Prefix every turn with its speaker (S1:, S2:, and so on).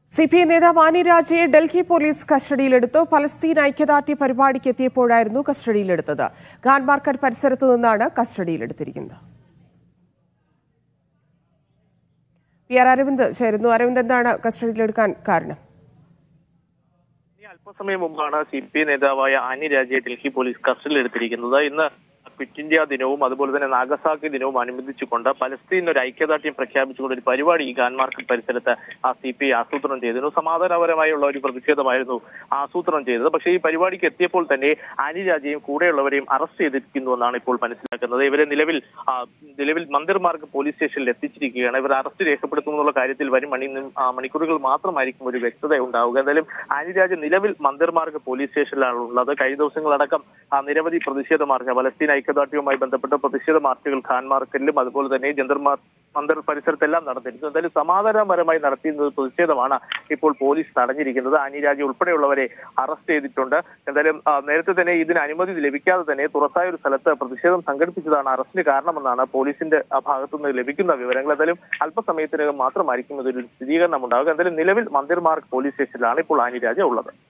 S1: C P I നേതാവ് ആനി രാജയെ Delhi police കസ്റ്റഡിയിലെടുത്തു പലസ്തീൻ ഐക്യദാർഢ്യ പരിപാടിക്ക് എത്തിയപ്പോഴായിരുന്നു കസ്റ്റഡിയിലെടുത്തത് ഖാൻ മാർക്കറ്റ് പരിസരത്ത് നിന്നാണ് കസ്റ്റഡിയിലെടുത്തിരിക്കുന്നത് പി ആർ അരവിന്ദ് ചേരുന്നു അരവിന്ദ് എന്താണ് കസ്റ്റഡിയിലെടുക്കാൻ കാരണം
S2: ഇനി അല്പസമയം മുമ്പാണ് സി പി ഐ നേതാവായ ആനി രാജയെ ഡൽഹി പോലീസ് കസ്റ്റഡിയിലെടുത്തിരിക്കുന്നത് ഇന്ന് ക്വിറ്റ് ഇന്ത്യ ദിനവും അതുപോലെ തന്നെ നാഗസാക്കി ദിനവും അനുബന്ധിച്ചുകൊണ്ട് പലസ്തീൻ ഒരു ഐക്യദാർഢ്യം പ്രഖ്യാപിച്ചുകൊണ്ട് ഒരു പരിപാടി ഈ ഗാൻ മാർക്കറ്റ് പരിസരത്ത് ആ സി പി ഐ ആസൂത്രണം ചെയ്തിരുന്നു സമാധാനപരമായുള്ള ഒരു പ്രതിഷേധമായിരുന്നു ആസൂത്രണം ചെയ്തത് പക്ഷേ ഈ പരിപാടിക്ക് എത്തിയപ്പോൾ തന്നെ ആനി രാജയും കൂടെയുള്ളവരെയും അറസ്റ്റ് ചെയ്തിരിക്കുന്നുവെന്നാണ് ഇപ്പോൾ മനസ്സിലാക്കുന്നത് ഇവരെ നിലവിൽ ആ, നിലവിൽ മന്ദിർമാർക്ക് പോലീസ് സ്റ്റേഷനിൽ എത്തിച്ചിരിക്കുകയാണ് ഇവർ അറസ്റ്റ് രേഖപ്പെടുത്തുമെന്നുള്ള കാര്യത്തിൽ വരും മണി ആ, മണിക്കൂറുകൾ മാത്രമായിരിക്കും ഒരു വ്യക്തത ഉണ്ടാവുക എന്തായാലും ആനിരാജ് നിലവിൽ മന്ദിർമാർക്ക് പോലീസ് സ്റ്റേഷനിലാണ് ഉള്ളത് കഴിഞ്ഞ ദിവസങ്ങളടക്കം ആ, നിരവധി പ്രതിഷേധ മാർച്ച് പലസ്തീൻ ഐക്യദാർഢ്യവുമായി ബന്ധപ്പെട്ട പ്രതിഷേധ മാർച്ചുകൾ ഖാൻ മാർക്കറ്റിലും അതുപോലെ തന്നെ ജന്തർ മാർ മന്ദിർ പരിസരത്തെല്ലാം നടന്നിരുന്നു എന്തായാലും സമാധാനപരമായി നടത്തിയിരുന്ന പ്രതിഷേധമാണ് ഇപ്പോൾ പോലീസ് തടഞ്ഞിരിക്കുന്നത് ആനിരാജ് ഉൾപ്പെടെയുള്ളവരെ അറസ്റ്റ് ചെയ്തിട്ടുണ്ട് എന്തായാലും ആ, നേരത്തെ തന്നെ ഇതിന് അനുമതി ലഭിക്കാതെ തന്നെ തുറസായ ഒരു സ്ഥലത്ത് പ്രതിഷേധം സംഘടിപ്പിച്ചതാണ് അറസ്റ്റിന് കാരണമെന്നാണ് പോലീസിന്റെ ആ, ഭാഗത്തുനിന്ന് ലഭിക്കുന്ന വിവരങ്ങൾ എന്തായാലും അല്പസമയത്തിനകം മാത്രമായിരിക്കും ഇതൊരു സ്ഥിരീകരണം ഉണ്ടാവുക എന്തായാലും നിലവിൽ മന്ദിർമാർക്ക് പോലീസ് സ്റ്റേഷനിലാണ് ഇപ്പോൾ ആനിരാജ ഉള്ളത്